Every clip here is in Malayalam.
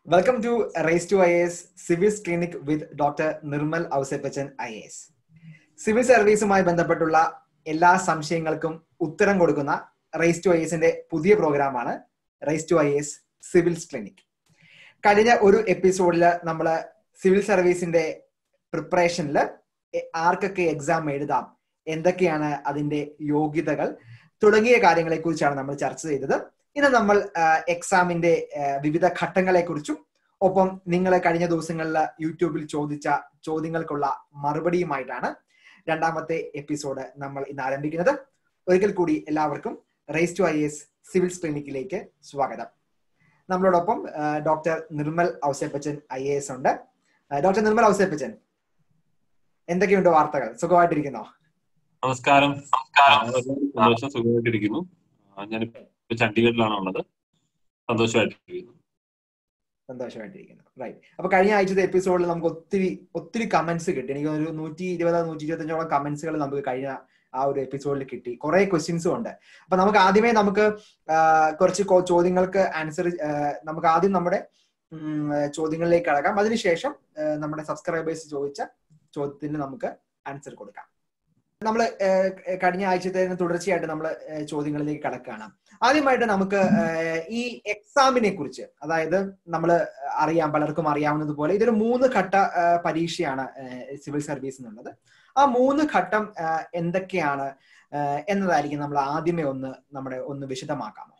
Welcome to race to I S civils clinic with doctor Nirmal Ouseppachan I S civil സർവീസുമായി ബന്ധപ്പെട്ടുള്ള എല്ലാ സംശയങ്ങൾക്കും ഉത്തരം കൊടുക്കുന്ന റേസ് ടു ഐ എസിന്റെ പുതിയ പ്രോഗ്രാമാണ് race to I S civils clinic കഴിഞ്ഞ ഒരു എപ്പിസോഡിൽ നമ്മൾ സിവിൽ സർവീസിന്റെ പ്രിപ്പറേഷനിൽ ആർക്കൊക്കെ എക്സാം എഴുതാം എന്തൊക്കെയാണ് അതിന്റെ യോഗ്യതകൾ തുടങ്ങിയ കാര്യങ്ങളെ കുറിച്ചാണ് നമ്മൾ ചർച്ച ചെയ്തത് ഇന്ന് നമ്മൾ എക്സാമിന്റെ വിവിധ ഘട്ടങ്ങളെ കുറിച്ചും ഒപ്പം നിങ്ങൾ കഴിഞ്ഞ ദിവസങ്ങളിൽ യൂട്യൂബിൽ ചോദിച്ച ചോദ്യങ്ങൾക്കുള്ള മറുപടിയുമായിട്ടാണ് രണ്ടാമത്തെ എപ്പിസോഡ് നമ്മൾ ഇന്ന് ആരംഭിക്കുന്നത് ഒരിക്കൽ കൂടി എല്ലാവർക്കും race to I S civils ക്ലിനിക്കിലേക്ക് സ്വാഗതം നമ്മളോടൊപ്പം doctor Nirmal Ouseppachan I A S ഉണ്ട് ഡോക്ടർ നിർമ്മൽ ഔസേപ്പച്ചൻ എന്തൊക്കെയുണ്ട് വാർത്തകൾ സുഖമായിട്ടിരിക്കുന്നോ നമസ്കാരം സന്തോഷം സുഖമായിട്ടിരിക്കുന്നു ഞാനിപ്പോ ചണ്ഡീഗഡിലാണ് ഉള്ളത് സന്തോഷമായിട്ടിരിക്കുന്നു സന്തോഷമായിട്ടിരിക്കുന്നു റൈറ്റ് അപ്പൊ കഴിഞ്ഞ ആഴ്ചത്തെ എപ്പിസോഡിൽ നമുക്ക് ഒത്തിരി ഒത്തിരി കമന്റ്സ് കിട്ടി എനിക്ക് ഒരു നൂറ്റി ഇരുപത് നൂറ്റി ഇരുപത്തഞ്ചോളം കമന്റ്സുകൾ നമുക്ക് കഴിഞ്ഞ ആ ഒരു എപ്പിസോഡിൽ കിട്ടി കുറെ ക്വസ്റ്റ്യൻസും ഉണ്ട് അപ്പൊ നമുക്ക് ആദ്യമേ നമുക്ക് കുറച്ച് ചോദ്യങ്ങൾക്ക് ആൻസർ നമുക്ക് ആദ്യം നമ്മുടെ ചോദ്യങ്ങളിലേക്ക് കടക്കാം അതിനുശേഷം നമ്മുടെ സബ്സ്ക്രൈബേഴ്സ് ചോദിച്ച ചോദ്യത്തിന് നമുക്ക് ആൻസർ കൊടുക്കാം നമ്മൾ കഴിഞ്ഞ ആഴ്ചത്തെ തുടർച്ചയായിട്ട് നമ്മൾ ചോദ്യങ്ങളിലേക്ക് കടക്കുകയാണ് ആദ്യമായിട്ട് നമുക്ക് ഈ എക്സാമിനെ കുറിച്ച് അതായത് നമ്മൾ അറിയാം പലർക്കും അറിയാവുന്നതുപോലെ ഇതൊരു മൂന്ന് ഘട്ട പരീക്ഷയാണ് സിവിൽ സർവീസ് എന്നുള്ളത് ആ മൂന്ന് ഘട്ടം എന്തൊക്കെയാണ് എന്നതായിരിക്കും നമ്മൾ ആദ്യമേ ഒന്ന് നമ്മുടെ ഒന്ന് വിശദമാക്കാമോ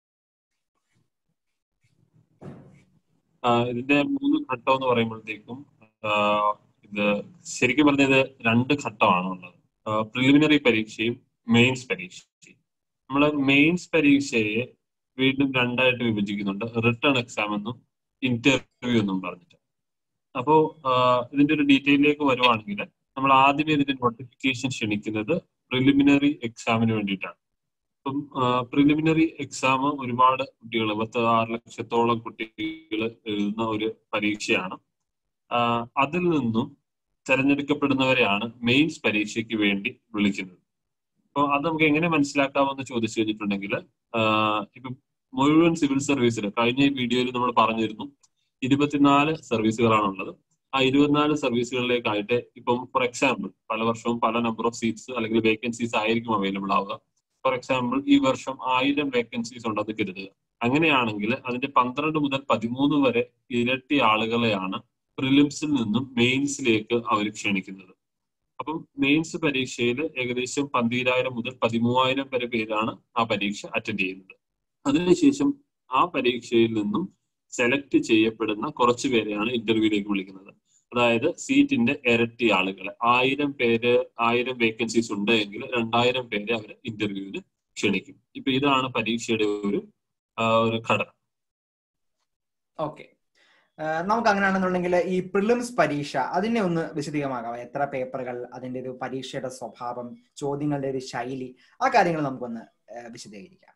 ഇതിന്റെ മൂന്ന് ഘട്ടം എന്ന് പറയുമ്പോഴത്തേക്കും ഇത് ശരിക്കും പറഞ്ഞത് രണ്ട് ഘട്ടമാണ് ഉള്ളത് പ്രിലിമിനറി പരീക്ഷയും മെയിൻസ് പരീക്ഷയും നമ്മൾ മെയിൻസ് പരീക്ഷയെ വീണ്ടും രണ്ടായിട്ട് വിഭജിക്കുന്നുണ്ട് റിട്ടേൺ എക്സാം എന്നും ഇന്റർവ്യൂ എന്നും പറഞ്ഞിട്ട് അപ്പോ ഇതിന്റെ ഒരു ഡീറ്റെയിലേക്ക് വരുവാണെങ്കിൽ നമ്മൾ ആദ്യമേ ഇതിന്റെ നോട്ടിഫിക്കേഷൻ ക്ഷണിക്കുന്നത് പ്രിലിമിനറി എക്സാമിന് വേണ്ടിയിട്ടാണ് അപ്പം പ്രിലിമിനറി എക്സാം ഒരുപാട് കുട്ടികൾ പത്ത് ആറ് ലക്ഷത്തോളം കുട്ടികൾ എഴുതുന്ന ഒരു പരീക്ഷയാണ് അതിൽ നിന്നും തെരഞ്ഞെടുക്കപ്പെടുന്നവരെയാണ് മെയിൻസ് പരീക്ഷയ്ക്ക് വേണ്ടി വിളിക്കുന്നത് അപ്പോൾ അത് നമുക്ക് എങ്ങനെ മനസ്സിലാക്കാമെന്ന് ചോദിച്ചു കഴിഞ്ഞിട്ടുണ്ടെങ്കിൽ ഇപ്പം മുഴുവൻ സിവിൽ സർവീസിൽ കഴിഞ്ഞ വീഡിയോയിൽ നമ്മൾ പറഞ്ഞിരുന്നു ഇരുപത്തിനാല് സർവീസുകളാണുള്ളത് ആ ഇരുപത്തിനാല് സർവീസുകളിലേക്കായിട്ട് ഇപ്പം ഫോർ എക്സാമ്പിൾ പല വർഷവും പല നമ്പർ ഓഫ് സീറ്റ്സ് അല്ലെങ്കിൽ വേക്കൻസീസ് ആയിരിക്കും അവൈലബിൾ ആവുക ഫോർ എക്സാമ്പിൾ ഈ വർഷം ആയിരം വേക്കൻസീസ് ഉണ്ടെന്ന് കരുതുക അങ്ങനെയാണെങ്കിൽ അതിന്റെ പന്ത്രണ്ട് മുതൽ പതിമൂന്ന് വരെ ഇരട്ടി ആളുകളെയാണ് പ്രിലിംസിൽ നിന്നും മെയിൻസിലേക്ക് അവർ ക്ഷണിക്കുന്നത് അപ്പം മെയിൻസ് പരീക്ഷയിൽ ഏകദേശം പന്തിരായിരം മുതൽ പതിമൂവായിരം വരെ പേരാണ് ആ പരീക്ഷ അറ്റൻഡ് ചെയ്യുന്നത് അതിനുശേഷം ആ പരീക്ഷയിൽ നിന്നും സെലക്ട് ചെയ്യപ്പെടുന്ന കുറച്ച് പേരെയാണ് ഇന്റർവ്യൂയിലേക്ക് വിളിക്കുന്നത് അതായത് സീറ്റിന്റെ ഇരട്ടി ആളുകളെ ആയിരം പേര് ആയിരം വേക്കൻസീസ് ഉണ്ട് എങ്കിൽ രണ്ടായിരം പേരെ അവർ ഇന്റർവ്യൂവിന് ക്ഷണിക്കും ഇപ്പൊ ഇതാണ് പരീക്ഷയുടെ ഒരു ഒരു ഘടന ഓക്കെ നമുക്ക് അങ്ങനെയാണെന്നുണ്ടെങ്കിൽ ഈ പ്രിലിംസ് പരീക്ഷ അതിനെ ഒന്ന് വിശദീകമാകാം എത്ര പേപ്പറുകൾ അതിന്റെ ഒരു പരീക്ഷയുടെ സ്വഭാവം ചോദ്യങ്ങളുടെ ഒരു ശൈലി ആ കാര്യങ്ങൾ നമുക്കൊന്ന് വിശദീകരിക്കാം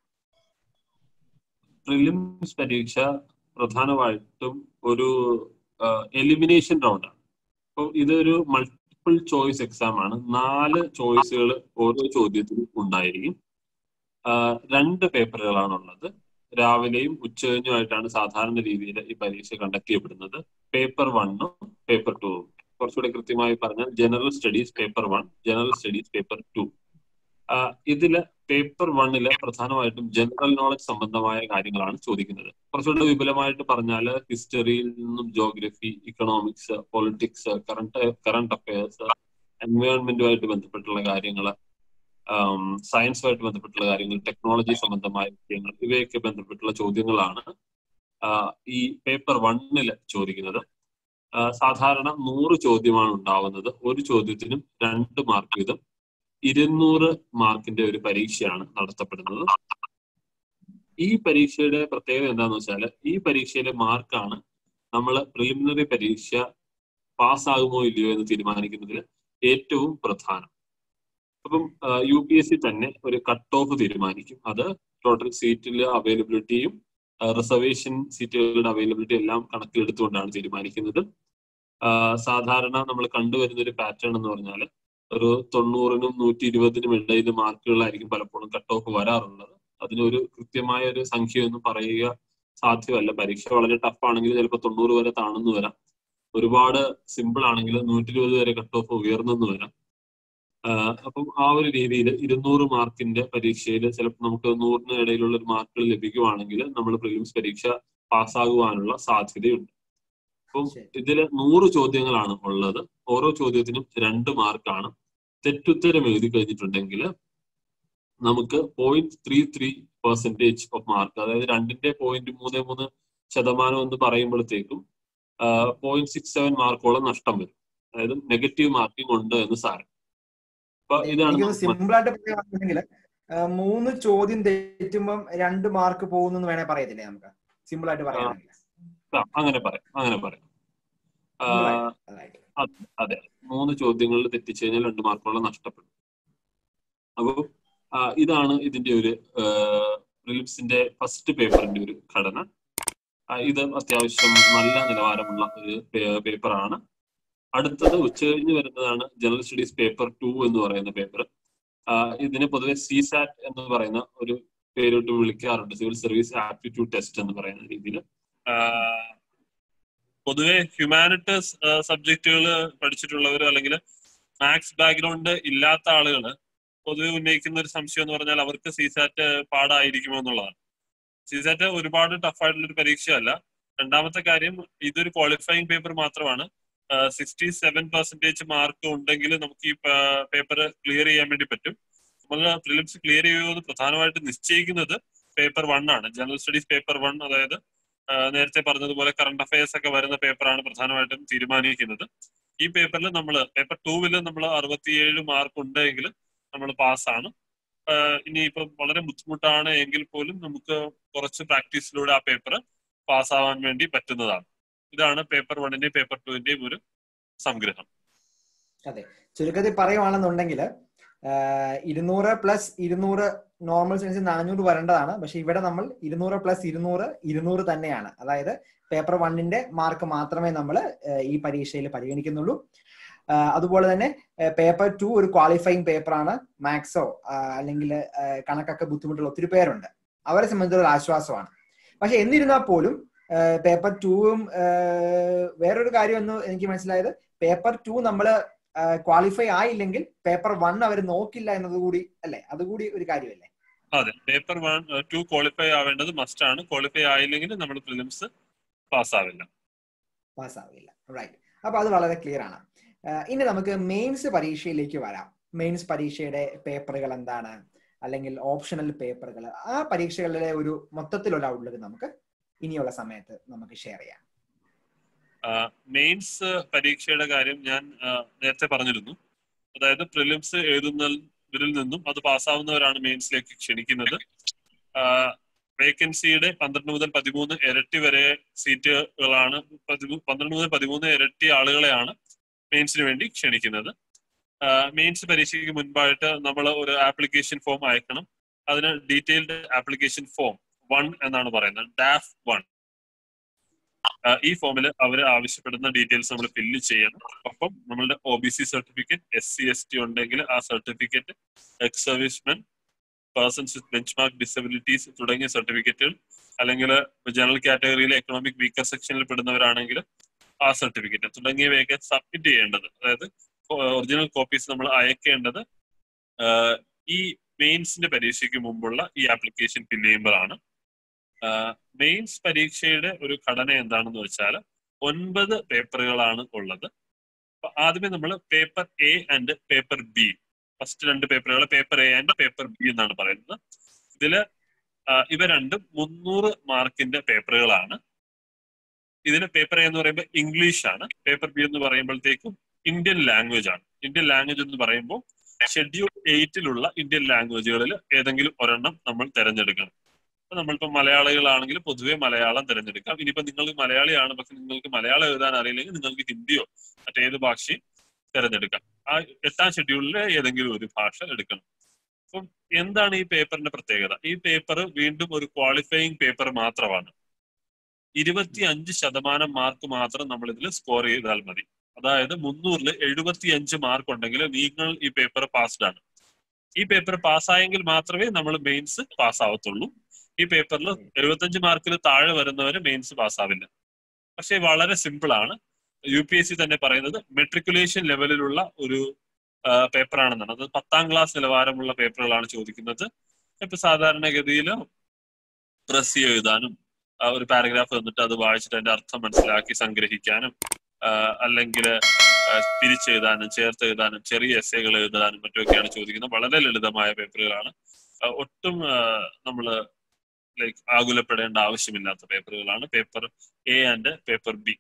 പ്രിലിംസ് പരീക്ഷ പ്രധാനമായിട്ടും ഒരു എലിമിനേഷൻ റൗണ്ടാണ് അപ്പോൾ ഇതൊരു മൾട്ടിപ്പിൾ ചോയ്സ് എക്സാം ആണ് നാല് ചോയ്സുകൾ ഓരോ ചോദ്യത്തിലും ഉണ്ടായിരിക്കും രണ്ട് പേപ്പറുകളാണുള്ളത് രാവിലെയും ഉച്ചകഴിഞ്ഞുമായിട്ടാണ് സാധാരണ രീതിയിൽ ഈ പരീക്ഷ കണ്ടക്ട് ചെയ്യപ്പെടുന്നത് പേപ്പർ വണ്ണും പേപ്പർ ടൂവും കുറച്ചുകൂടി കൃത്യമായി പറഞ്ഞാൽ general studies paper one general studies paper two ഇതില് പേപ്പർ വണ്ണില് പ്രധാനമായിട്ടും ജനറൽ നോളജ് സംബന്ധമായ കാര്യങ്ങളാണ് ചോദിക്കുന്നത് കുറച്ചുകൂടി വിപുലമായിട്ട് പറഞ്ഞാൽ ഹിസ്റ്ററിയിൽ നിന്നും geography economics politics current current affairs എൻവയോൺമെന്റുമായിട്ട് ബന്ധപ്പെട്ടുള്ള കാര്യങ്ങൾ സയൻസുമായിട്ട് ബന്ധപ്പെട്ടുള്ള കാര്യങ്ങൾ ടെക്നോളജി സംബന്ധമായ വിഷയങ്ങൾ ഇവയൊക്കെ ബന്ധപ്പെട്ടുള്ള ചോദ്യങ്ങളാണ് ഈ പേപ്പർ വണ്ണില് ചോദിക്കുന്നത് സാധാരണ നൂറ് ചോദ്യമാണ് ഉണ്ടാവുന്നത് ഒരു ചോദ്യത്തിനും രണ്ട് മാർക്ക് വീതം ഇരുന്നൂറ് മാർക്കിന്റെ ഒരു പരീക്ഷയാണ് നടത്തപ്പെടുന്നത് ഈ പരീക്ഷയുടെ പ്രത്യേകത എന്താന്ന് വെച്ചാൽ ഈ പരീക്ഷയിലെ മാർക്കാണ് നമ്മൾ പ്രിലിമിനറി പരീക്ഷ പാസ്സാകുമോ ഇല്ലയോ എന്ന് തീരുമാനിക്കുന്നതിൽ ഏറ്റവും പ്രധാനം അപ്പം യു പി എസ് സി തന്നെ ഒരു കട്ട് ഓഫ് തീരുമാനിക്കും അത് ടോട്ടൽ സീറ്റിലെ അവൈലബിലിറ്റിയും റിസർവേഷൻ സീറ്റുകളുടെ അവൈലബിലിറ്റി എല്ലാം കണക്കിലെടുത്തുകൊണ്ടാണ് തീരുമാനിക്കുന്നത് സാധാരണ നമ്മൾ കണ്ടുവരുന്ന ഒരു പാറ്റേൺ എന്ന് പറഞ്ഞാൽ ഒരു തൊണ്ണൂറിനും നൂറ്റി ഇരുപതിനും ഇടയിൽ മാർക്കുകളായിരിക്കും പലപ്പോഴും കട്ട് ഓഫ് വരാറുള്ളത് അതിനൊരു കൃത്യമായ ഒരു സംഖ്യ ഒന്നും പറയുക സാധ്യമല്ല പരീക്ഷ വളരെ ടഫ് ആണെങ്കിൽ ചിലപ്പോൾ തൊണ്ണൂറ് വരെ താണെന്ന് വരാം ഒരുപാട് സിമ്പിൾ ആണെങ്കിൽ നൂറ്റി ഇരുപത് വരെ കട്ട് ഓഫ് ഉയർന്നെന്ന് വരാം ആഹ് അപ്പം ആ ഒരു രീതിയിൽ ഇരുന്നൂറ് മാർക്കിന്റെ പരീക്ഷയിൽ ചിലപ്പോൾ നമുക്ക് നൂറിന് ഇടയിലുള്ള ഒരു മാർക്കുകൾ ലഭിക്കുവാണെങ്കിൽ നമ്മൾ പ്രിലിംസ് പരീക്ഷ പാസ്സാകുവാനുള്ള സാധ്യതയുണ്ട് അപ്പം ശരി. ഇതില് നൂറ് ചോദ്യങ്ങളാണ് ഉള്ളത് ഓരോ ചോദ്യത്തിനും രണ്ട് മാർക്കാണ് തെറ്റുത്തരം എഴുതി കഴിഞ്ഞിട്ടുണ്ടെങ്കിൽ നമുക്ക് point three three percentage of mark അതായത് രണ്ടിന്റെ പോയിന്റ് മൂന്ന് മൂന്ന് ശതമാനം എന്ന് പറയുമ്പോഴത്തേക്കും പോയിന്റ് സിക്സ് സെവൻ മാർക്കോളം നഷ്ടം വരും അതായത് നെഗറ്റീവ് മാർക്കിംഗ് ഉണ്ട് എന്ന് സാരം അപ്പൊ ഇതാണ് എനിക്ക് നമുക്ക് സിമ്പിൾ ആയിട്ട് പറയുകയാണെങ്കിൽ മൂന്ന് ചോദ്യം തെറ്റുമ്പം രണ്ട് മാർക്ക് പോകുന്നു വേണേ പറയത്തില്ലേ നമുക്ക് സിമ്പിൾ ആയിട്ട് പറയുകയാണെങ്കിൽ ആ, അങ്ങനെ പറയാം അങ്ങനെ പറയാം ആ, Simple ആയിട്ട്. അതായിട്ട്. അതെ മൂന്ന് ചോദ്യങ്ങളിൽ തെറ്റിച്ചു കഴിഞ്ഞാൽ രണ്ട് മാർക്കോളം നഷ്ടപ്പെടും അപ്പോൾ ഇതാണ് ഇതിന്റെ ഒരു പ്രിലിംസിന്റെ ഫസ്റ്റ് പേപ്പറിന്റെ ഒരു ഘടന ആ, ഇത് അത്യാവശ്യം നല്ല നിലവാരമുള്ള ഒരു പേപ്പറാണ് അടുത്തത് ഉച്ചകഴിഞ്ഞ് വരുന്നതാണ് ജനറൽ സ്റ്റഡീസ് പേപ്പർ ടു എന്ന് പറയുന്ന പേപ്പർ ഇതിനെ പൊതുവെ സിസാറ്റ് എന്ന് പറയുന്ന ഒരു പേരിട്ട് വിളിക്കാറുണ്ട് സിവിൽ സർവീസ് ആപ്റ്റിറ്റ്യൂഡ് ടെസ്റ്റ് എന്ന് പറയുന്ന രീതിയിൽ പൊതുവെ ഹ്യൂമാനിറ്റീസ് സബ്ജക്റ്റുകൾ പഠിച്ചിട്ടുള്ളവർ അല്ലെങ്കിൽ മാത്സ് ബാക്ക്ഗ്രൗണ്ട് ഇല്ലാത്ത ആളുകൾ പൊതുവെ ഉന്നയിക്കുന്ന ഒരു സംശയം എന്ന് പറഞ്ഞാൽ അവർക്ക് സിസാറ്റ് പാടായിരിക്കുമോ എന്നുള്ളതാണ് സിസാറ്റ് ഒരുപാട് ടഫ് ആയിട്ടുള്ള ഒരു പരീക്ഷയല്ല രണ്ടാമത്തെ കാര്യം ഇതൊരു ക്വാളിഫയിങ് പേപ്പർ മാത്രമാണ് സിക്സ്റ്റി സെവൻ പെർസെന്റേജ് മാർക്ക് ഉണ്ടെങ്കിൽ നമുക്ക് ഈ പേപ്പർ ക്ലിയർ ചെയ്യാൻ വേണ്ടി പറ്റും നമ്മൾ പ്രിലിംസ് ക്ലിയർ ചെയ്യുന്നത് പ്രധാനമായിട്ട് നിശ്ചയിക്കുന്നത് പേപ്പർ വൺ ആണ് ജനറൽ സ്റ്റഡീസ് പേപ്പർ വൺ അതായത് ആ, നേരത്തെ പറഞ്ഞതുപോലെ കറണ്ട് അഫയേഴ്സ് ഒക്കെ വരുന്ന പേപ്പറാണ് പ്രധാനമായിട്ടും തീരുമാനിക്കുന്നത് ഈ പേപ്പറിൽ നമ്മൾ പേപ്പർ ടൂവിൽ നമ്മൾ അറുപത്തിയേഴ് മാർക്ക് ഉണ്ടെങ്കിൽ നമ്മൾ പാസ്സാണ് ഇനിയിപ്പം വളരെ ബുദ്ധിമുട്ടാണ് എങ്കിൽ പോലും നമുക്ക് കുറച്ച് പ്രാക്ടീസിലൂടെ ആ പേപ്പർ പാസ്സാവാൻ വേണ്ടി പറ്റുന്നതാണ് ഇതാണ് പേപ്പർ വണ്ണിന്റെയും പേപ്പർ ടുവിന്റെയും ഒരു സംഗ്രഹം ചുരുക്കത്തിൽ പറയുവാണെന്നുണ്ടെങ്കിൽ ഇരുന്നൂറ് പ്ലസ് ഇരുന്നൂറ് നോർമൽ സയൻസ് നാനൂറ് വരേണ്ടതാണ് പക്ഷെ ഇവിടെ നമ്മൾ ഇരുന്നൂറ് പ്ലസ് ഇരുന്നൂറ് ഇരുന്നൂറ് തന്നെയാണ് അതായത് പേപ്പർ വണ്ണിന്റെ മാർക്ക് മാത്രമേ നമ്മൾ ഈ പരീക്ഷയിൽ പരിഗണിക്കുന്നുള്ളൂ ആ, അതുപോലെ തന്നെ പേപ്പർ ടു ഒരു ക്വാളിഫയിങ് പേപ്പറാണ് മാത്സോ അല്ലെങ്കിൽ ആ, കണക്കൊക്കെ ബുദ്ധിമുട്ടുള്ള ഒത്തിരി പേരുണ്ട് അവരെ സംബന്ധിച്ചുള്ള ആശ്വാസമാണ് പക്ഷെ എന്നിരുന്നാൽ പോലും പേപ്പർ ടൂവും വേറൊരു കാര്യം എന്ന് എനിക്ക് മനസ്സിലായത് പേപ്പർ ടു നമ്മൾ ക്വാളിഫൈ ആയില്ലെങ്കിൽ പേപ്പർ വൺ അവർ നോക്കില്ല എന്നതുകൂടി അല്ലെ അതുകൂടി ഒരു കാര്യമല്ലേ അതെ പേപ്പർ വൺ ടു ക്വാളിഫൈ ആവേണ്ടത് മസ്റ്റ് ആണ് ക്വാളിഫൈ ആയില്ലെങ്കിൽ നമ്മൾ പ്രിലിംസ് പാസ്സാവില്ല പാസ്സാവില്ല റൈറ്റ് അപ്പൊ അത് വളരെ ക്ലിയർ ആണ് ആ, ഇനി നമുക്ക് മെയിൻസ് പരീക്ഷയിലേക്ക് വരാം മെയിൻസ് പരീക്ഷയുടെ പേപ്പറുകൾ എന്താണ് അല്ലെങ്കിൽ ഓപ്ഷണൽ പേപ്പറുകൾ ആ പരീക്ഷകളിലെ ഒരു മൊത്തത്തിലുള്ള ഔട്ട്ലുക്ക് നമുക്ക് ഇനിയുള്ള സമയത്ത് നമുക്ക് ഷെയർ ചെയ്യാം മെയിൻസ് പരീക്ഷയുടെ കാര്യം ഞാൻ ആ, നേരത്തെ പറഞ്ഞിരുന്നു അതായത് പ്രിലിംസ് എഴുതുന്നവരിൽ നിന്നും അത് പാസ്സാവുന്നവരാണ് മെയിൻസിലേക്ക് ക്ഷണിക്കുന്നത് വേക്കൻസിയുടെ പന്ത്രണ്ട് മുതൽ പതിമൂന്ന് ഇരട്ടി വരെ സീറ്റുകളാണ് പതിമൂ- പന്ത്രണ്ട് മുതൽ പതിമൂന്ന് ഇരട്ടി ആളുകളെയാണ് മെയിൻസിന് വേണ്ടി ക്ഷണിക്കുന്നത് മെയിൻസ് പരീക്ഷയ്ക്ക് മുൻപായിട്ട് നമ്മൾ ഒരു ആപ്ലിക്കേഷൻ ഫോം അയക്കണം അതിന് ഡീറ്റെയിൽഡ് ആപ്ലിക്കേഷൻ ഫോം വൺ എന്നാണ് പറയുന്നത് ഡാഫ് വൺ ഈ ഫോമിൽ അവർ ആവശ്യപ്പെടുന്ന ഡീറ്റെയിൽസ് നമ്മൾ ഫില്ല് ചെയ്യണം ഒപ്പം നമ്മളുടെ O B C certificate S C S T ഉണ്ടെങ്കിൽ ആ certificate ex servicemen persons with benchmark disabilities തുടങ്ങിയ സർട്ടിഫിക്കറ്റുകൾ അല്ലെങ്കിൽ ജനറൽ കാറ്റഗറിയിലെ എക്കണോമിക് വീക്കർ സെക്ഷനിൽ പെടുന്നവരാണെങ്കിൽ ആ സർട്ടിഫിക്കറ്റ് തുടങ്ങിയവയൊക്കെ സബ്മിറ്റ് ചെയ്യേണ്ടത് അതായത് ഒറിജിനൽ കോപ്പീസ് നമ്മൾ അയക്കേണ്ടത് ആഹ് ഈ മെയിൻസിന്റെ പരീക്ഷയ്ക്ക് മുമ്പുള്ള ഈ ആപ്ലിക്കേഷൻ ഫില്ല് ചെയ്യുമ്പോഴാണ് മെയിൻസ് പരീക്ഷയുടെ ഒരു ഘടന എന്താണെന്ന് വെച്ചാൽ ഒൻപത് പേപ്പറുകളാണ് ഉള്ളത് അപ്പൊ ആദ്യമേ നമ്മൾ paper A and paper B first രണ്ട് പേപ്പറുകൾ paper A and paper B എന്നാണ് പറയുന്നത് ഇതില് ആ, ഇവ രണ്ടും മുന്നൂറ് മാർക്കിന്റെ പേപ്പറുകളാണ് ഇതിന് പേപ്പർ എ എന്ന് പറയുമ്പോൾ ഇംഗ്ലീഷ് ആണ് പേപ്പർ ബി എന്ന് പറയുമ്പോഴത്തേക്കും ഇന്ത്യൻ ലാംഗ്വേജ് ആണ് ഇന്ത്യൻ ലാംഗ്വേജ് എന്ന് പറയുമ്പോൾ ഷെഡ്യൂൾ എയ്റ്റിലുള്ള ഇന്ത്യൻ ലാംഗ്വേജുകളിൽ ഏതെങ്കിലും ഒരെണ്ണം നമ്മൾ തിരഞ്ഞെടുക്കണം അപ്പൊ നമ്മളിപ്പോ മലയാളികളാണെങ്കിൽ പൊതുവെ മലയാളം തിരഞ്ഞെടുക്കാം ഇനിയിപ്പോ നിങ്ങൾ മലയാളിയാണ് പക്ഷെ നിങ്ങൾക്ക് മലയാളം എഴുതാൻ അറിയില്ലെങ്കിൽ നിങ്ങൾക്ക് ഹിന്ദിയോ മറ്റേത് ഭാഷയും തിരഞ്ഞെടുക്കാം ആ എട്ടാം ഷെഡ്യൂളിലെ ഏതെങ്കിലും ഒരു ഭാഷ എടുക്കണം അപ്പം എന്താണ് ഈ പേപ്പറിന്റെ പ്രത്യേകത ഈ പേപ്പർ വീണ്ടും ഒരു ക്വാളിഫയിങ് പേപ്പർ മാത്രമാണ് ഇരുപത്തി അഞ്ച് ശതമാനം മാർക്ക് മാത്രം നമ്മൾ ഇതിൽ സ്കോർ ചെയ്താൽ മതി അതായത് മുന്നൂറിൽ എഴുപത്തി അഞ്ച് മാർക്ക് ഉണ്ടെങ്കിൽ നിങ്ങൾ ഈ പേപ്പർ പാസ്ഡ് ആണ് ഈ പേപ്പർ പാസ്സായെങ്കിൽ മാത്രമേ നമ്മൾ മെയിൻസ് പാസ്സാവത്തുള്ളൂ ഈ പേപ്പറിൽ എഴുപത്തഞ്ച് മാർക്കിൽ താഴെ വരുന്നവര് മെയിൻസ് പാസ്സാവില്ല പക്ഷെ വളരെ സിമ്പിൾ ആണ് യു പി എസ് സി തന്നെ പറയുന്നത് മെട്രിക്കുലേഷൻ ലെവലിലുള്ള ഒരു പേപ്പർ ആണെന്നാണ് അത് പത്താം ക്ലാസ് നിലവാരമുള്ള പേപ്പറുകളാണ് ചോദിക്കുന്നത് ഇപ്പൊ സാധാരണഗതിയിൽ പ്രസ് എഴുതാനും ആ ഒരു പാരഗ്രാഫ് തന്നിട്ട് അത് വായിച്ചിട്ട് അതിന്റെ അർത്ഥം മനസ്സിലാക്കി സംഗ്രഹിക്കാനും അല്ലെങ്കിൽ തിരിച്ചെഴുതാനും ചേർത്ത് എഴുതാനും ചെറിയ എസ്സേകൾ എഴുതാനും മറ്റുമൊക്കെയാണ് ചോദിക്കുന്നത് വളരെ ലളിതമായ പേപ്പറുകളാണ് ആ, ഒട്ടും നമ്മൾ ലൈക്ക് ആകുലപ്പെടേണ്ട ആവശ്യമില്ലാത്ത പേപ്പറുകളാണ് paper A and paper B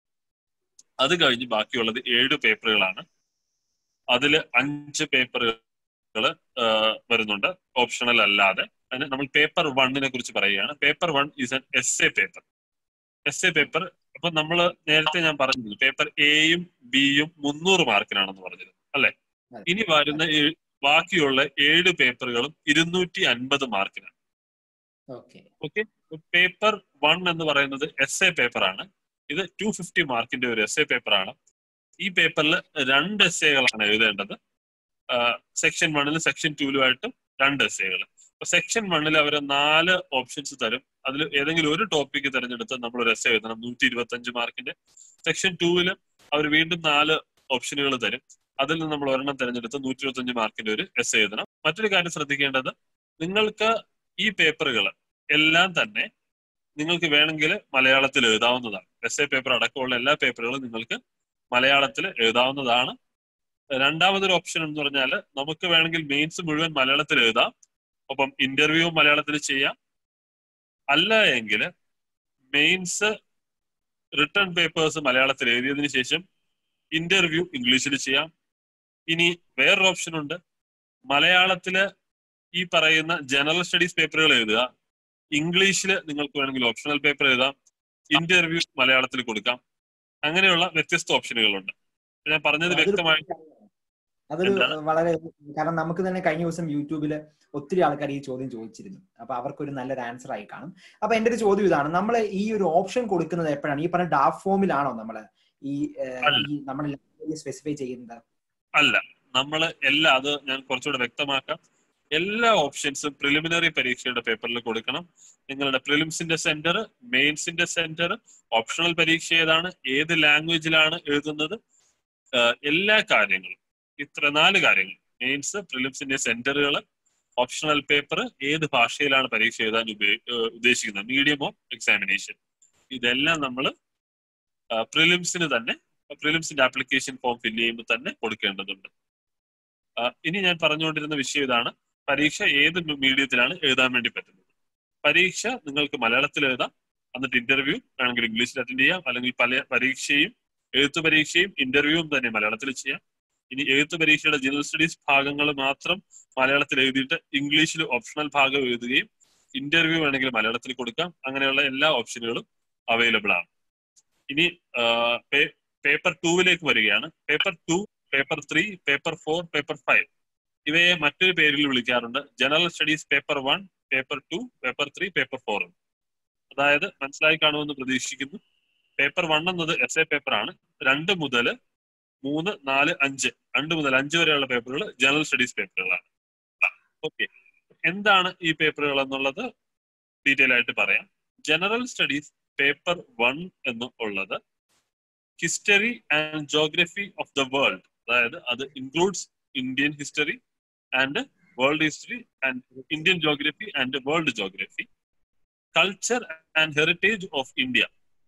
അത് കഴിഞ്ഞ് ബാക്കിയുള്ളത് ഏഴ് പേപ്പറുകളാണ് അതിൽ അഞ്ച് പേപ്പറുകൾ വരുന്നുണ്ട് ഓപ്ഷണൽ അല്ലാതെ അതിന് നമ്മൾ പേപ്പർ വണ്ണിനെ കുറിച്ച് പറയുകയാണ് paper one is an essay paper essay paper അപ്പൊ നമ്മൾ നേരത്തെ ഞാൻ പറഞ്ഞിരുന്നു പേപ്പർ എയും ബിയും മുന്നൂറ് മാർക്കിനാണെന്ന് പറഞ്ഞിരുന്നു അല്ലെ അതെ. ഇനി വരുന്ന ഏ- ബാക്കിയുള്ള ഏഴ് പേപ്പറുകളും ഇരുന്നൂറ്റി അൻപത് മാർക്കിനാണ് ഓക്കെ ഓക്കെ പേപ്പർ വൺ എന്ന് പറയുന്നത് എസ് എ പേപ്പർ ആണ് ഇത് ടു ഫിഫ്റ്റി മാർക്കിന്റെ ഒരു എസ് എ പേപ്പർ ആണ് ഈ പേപ്പറിൽ രണ്ട് എസ്സേകളാണ് എഴുതേണ്ടത് സെക്ഷൻ വണ്ണിലും സെക്ഷൻ ടൂലുമായിട്ടും രണ്ട് എസ്സേകൾ അപ്പൊ സെക്ഷൻ വണ്ണിൽ അവർ നാല് ഓപ്ഷൻസ് തരും അതിൽ ഏതെങ്കിലും ഒരു ടോപ്പിക്ക് തിരഞ്ഞെടുത്ത് നമ്മൾ ഒരു എസ് എഴുതണം നൂറ്റി ഇരുപത്തി അഞ്ച് മാർക്കിന്റെ സെക്ഷൻ ടൂവിൽ അവർ വീണ്ടും നാല് ഓപ്ഷനുകൾ തരും അതിൽ നിന്ന് നമ്മൾ ഒരെണ്ണം തിരഞ്ഞെടുത്ത് നൂറ്റി ഇരുപത്തി അഞ്ച് മാർക്കിന്റെ ഒരു എസ് എഴുതണം മറ്റൊരു കാര്യം ശ്രദ്ധിക്കേണ്ടത് നിങ്ങൾക്ക് ഈ പേപ്പറുകൾ എല്ലാം തന്നെ നിങ്ങൾക്ക് വേണമെങ്കിൽ മലയാളത്തിൽ എഴുതാവുന്നതാണ് എസ് എ പേപ്പർ അടക്കമുള്ള എല്ലാ പേപ്പറുകളും നിങ്ങൾക്ക് മലയാളത്തിൽ എഴുതാവുന്നതാണ് രണ്ടാമതൊരു ഓപ്ഷൻ എന്ന് പറഞ്ഞാൽ നമുക്ക് വേണമെങ്കിൽ മെയിൻസ് മുഴുവൻ മലയാളത്തിൽ എഴുതാം ഒപ്പം ഇന്റർവ്യൂ മലയാളത്തിൽ ചെയ്യാം അല്ല എങ്കിൽ മെയിൻസ് റിട്ടേൺ പേപ്പേഴ്സ് മലയാളത്തിൽ എഴുതിയതിനു ശേഷം ഇന്റർവ്യൂ ഇംഗ്ലീഷിൽ ചെയ്യാം ഇനി വേറൊരു ഓപ്ഷൻ ഉണ്ട് മലയാളത്തില് ഈ പറയുന്ന ജനറൽ സ്റ്റഡീസ് പേപ്പറുകൾ എഴുതുക ഇംഗ്ലീഷിൽ നിങ്ങൾക്ക് വേണമെങ്കിൽ ഓപ്ഷണൽ പേപ്പർ എഴുതാം ഇന്റർവ്യൂ മലയാളത്തിൽ കൊടുക്കാം അങ്ങനെയുള്ള വ്യത്യസ്ത ഓപ്ഷനുകളുണ്ട് ഞാൻ പറഞ്ഞത് അതൊരു വ്യക്തമായി അതൊരു എന്താണ്? വളരെ കാരണം നമുക്ക് തന്നെ കഴിഞ്ഞ ദിവസം യൂട്യൂബില് ഒത്തിരി ആൾക്കാർ ഈ ചോദ്യം ചോദിച്ചിരുന്നു അപ്പൊ അവർക്കൊരു നല്ലൊരു ആൻസർ ആയി കാണും അപ്പൊ എന്റെ ഒരു ചോദ്യം ഇതാണ് നമ്മൾ ഈ ഒരു ഓപ്ഷൻ കൊടുക്കുന്നത് എപ്പോഴാണ് ഈ പറഞ്ഞ ഡാഫ് ഫോമിലാണോ നമ്മൾ ഈ ഏഹ്, അല്ല. ഈ നമ്മൾ സ്പെസിഫൈ ചെയ്യുന്നത് അല്ല നമ്മൾ എല്ലാ അത് ഞാൻ കുറച്ചുകൂടെ വ്യക്തമാക്കാം എല്ലാ ഓപ്ഷൻസും പ്രിലിമിനറി പരീക്ഷയുടെ പേപ്പറിൽ കൊടുക്കണം നിങ്ങളുടെ പ്രിലിംസിന്റെ സെന്റർ മെയിൻസിന്റെ സെന്റർ ഓപ്ഷണൽ പരീക്ഷ ഏതാണ് ഏത് ലാംഗ്വേജിലാണ് എഴുതുന്നത് ആഹ് എല്ലാ കാര്യങ്ങളും ഇത്ര നാല് കാര്യങ്ങൾ മെയിൻസ് പ്രിലിംസിന്റെ സെന്ററുകൾ ഓപ്ഷണൽ പേപ്പർ ഏത് ഭാഷയിലാണ് പരീക്ഷ എഴുതാൻ ഉപയോ- ഏഹ് ഉദ്ദേശിക്കുന്നത് മീഡിയം ഓഫ് എക്സാമിനേഷൻ ഇതെല്ലാം നമ്മൾ പ്രിലിംസിന് തന്നെ പ്രിലിംസിന്റെ ആപ്ലിക്കേഷൻ ഫോം ഫില്ല് ചെയ്യുമ്പോൾ തന്നെ കൊടുക്കേണ്ടതുണ്ട് ആ, ഇനി ഞാൻ പറഞ്ഞുകൊണ്ടിരുന്ന വിഷയം ഇതാണ് പരീക്ഷ ഏത് മീഡിയത്തിലാണ് എഴുതാൻ വേണ്ടി പറ്റുന്നത് പരീക്ഷ നിങ്ങൾക്ക് മലയാളത്തിൽ എഴുതാം എന്നിട്ട് ഇന്റർവ്യൂ വേണമെങ്കിൽ ഇംഗ്ലീഷിൽ അറ്റൻഡ് ചെയ്യാം അല്ലെങ്കിൽ പല പരീക്ഷയും എഴുത്തു പരീക്ഷയും ഇന്റർവ്യൂവും തന്നെ മലയാളത്തിൽ ചെയ്യാം ഇനി എഴുത്തു പരീക്ഷയുടെ ജനറൽ സ്റ്റഡീസ് ഭാഗങ്ങൾ മാത്രം മലയാളത്തിൽ എഴുതിയിട്ട് ഇംഗ്ലീഷിൽ ഓപ്ഷണൽ ഭാഗം എഴുതുകയും ഇന്റർവ്യൂ വേണമെങ്കിൽ മലയാളത്തിൽ കൊടുക്കാം അങ്ങനെയുള്ള എല്ലാ ഓപ്ഷനുകളും അവൈലബിൾ ആണ് ഇനി പേപ്പർ ടൂവിലേക്ക് വരികയാണ് paper two paper three paper four paper five ഇവയെ മറ്റൊരു പേരിൽ വിളിക്കാറുണ്ട് general studies paper one paper two paper three paper four അതായത് മനസ്സിലായി കാണുമെന്ന് പ്രതീക്ഷിക്കുന്നു പേപ്പർ വൺ എന്നത് എസ് എ പേപ്പർ ആണ് രണ്ട് മുതൽ മൂന്ന് നാല് അഞ്ച് രണ്ട് മുതൽ അഞ്ച് വരെയുള്ള പേപ്പറുകൾ ജനറൽ സ്റ്റഡീസ് പേപ്പറുകളാണ് ഓക്കെ എന്താണ് ഈ പേപ്പറുകൾ എന്നുള്ളത് ഡീറ്റെയിൽ ആയിട്ട് പറയാം ജനറൽ സ്റ്റഡീസ് പേപ്പർ വൺ എന്ന് ഉള്ളത് history and geography of the world അതായത് അത് includes Indian history and world history and Indian geography and world geography culture and heritage of India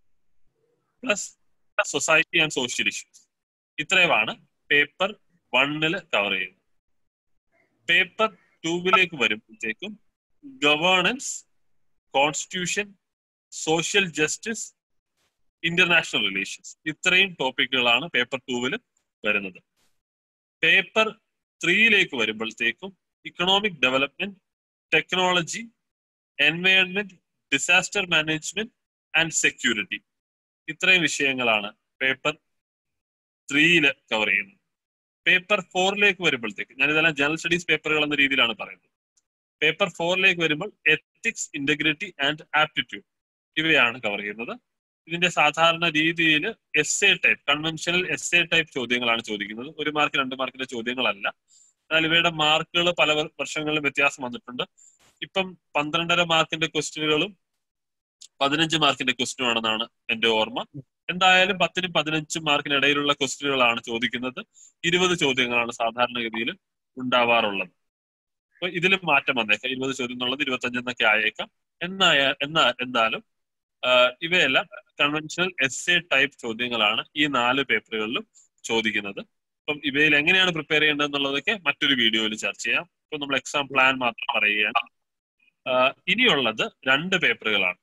plus society and social issues ഇത്രയുമാണ് പേപ്പർ വണ്ണില് കവർ ചെയ്യുന്നത് പേപ്പർ ടൂവിലേക്ക് വരുമ്പോഴത്തേക്കും governance constitution social justice international relations ഇത്രയും ടോപ്പിക്കുകളാണ് പേപ്പർ ടൂവിൽ വരുന്നത് പേപ്പർ ത്രീയിലേക്ക് വരുമ്പോഴത്തേക്കും economic development technology environment disaster management and security ഇത്രയും വിഷയങ്ങളാണ് പേപ്പർ ത്രീയില് കവർ ചെയ്യുന്നത് പേപ്പർ ഫോറിലേക്ക് വരുമ്പോഴത്തേക്ക് ഞാൻ ഇതെല്ലാം ജനറൽ സ്റ്റഡീസ് പേപ്പറുകൾ എന്ന രീതിയിലാണ് പറയുന്നത് പേപ്പർ ഫോറിലേക്ക് വരുമ്പോൾ എത്തിക്സ് ഇന്റഗ്രിറ്റി ആൻഡ് ആപ്റ്റിറ്റ്യൂഡ് ഇവയാണ് കവർ ചെയ്യുന്നത് ഇതിന്റെ സാധാരണ രീതിയിൽ essay type conventional essay type ചോദ്യങ്ങളാണ് ചോദിക്കുന്നത് ഒരു മാർക്ക് രണ്ട് മാർക്കിന്റെ ചോദ്യങ്ങളല്ല എന്നാൽ ഇവയുടെ മാർക്കുകൾ പല വർ- വർഷങ്ങളിലും വ്യത്യാസം വന്നിട്ടുണ്ട് ഇപ്പം പന്ത്രണ്ടര മാർക്കിന്റെ ക്വസ്റ്റ്യനുകളും പതിനഞ്ച് മാർക്കിന്റെ ക്വസ്റ്റ്യനും ആണെന്നാണ് എന്റെ ഓർമ്മ എന്തായാലും പത്തിനും പതിനഞ്ചും മാർക്കിനിടയിലുള്ള ക്വസ്റ്റ്യനുകളാണ് ചോദിക്കുന്നത് ഇരുപത് ചോദ്യങ്ങളാണ് സാധാരണഗതിയിൽ ഉണ്ടാവാറുള്ളത് അപ്പൊ ഇതിലും മാറ്റം വന്നേക്കാം ഇരുപത് ചോദ്യം എന്നുള്ളത് ഇരുപത്തഞ്ചെന്നൊക്കെ ആയേക്കാം എന്നായ എന്നാ എന്തായാലും ആഹ് ഇവയെല്ലാം കൺവെൻഷണൽ എസ് എ ടൈപ്പ് ചോദ്യങ്ങളാണ് ഈ നാല് പേപ്പറുകളിലും ചോദിക്കുന്നത് അപ്പം ഇവയിൽ എങ്ങനെയാണ് പ്രിപ്പയർ ചെയ്യേണ്ടത് എന്നുള്ളതൊക്കെ മറ്റൊരു വീഡിയോയിൽ ചർച്ച ചെയ്യാം ഇപ്പൊ നമ്മൾ എക്സാം പ്ലാൻ മാത്രം പറയുകയാണ് ആഹ് ഇനിയുള്ളത് രണ്ട് പേപ്പറുകളാണ്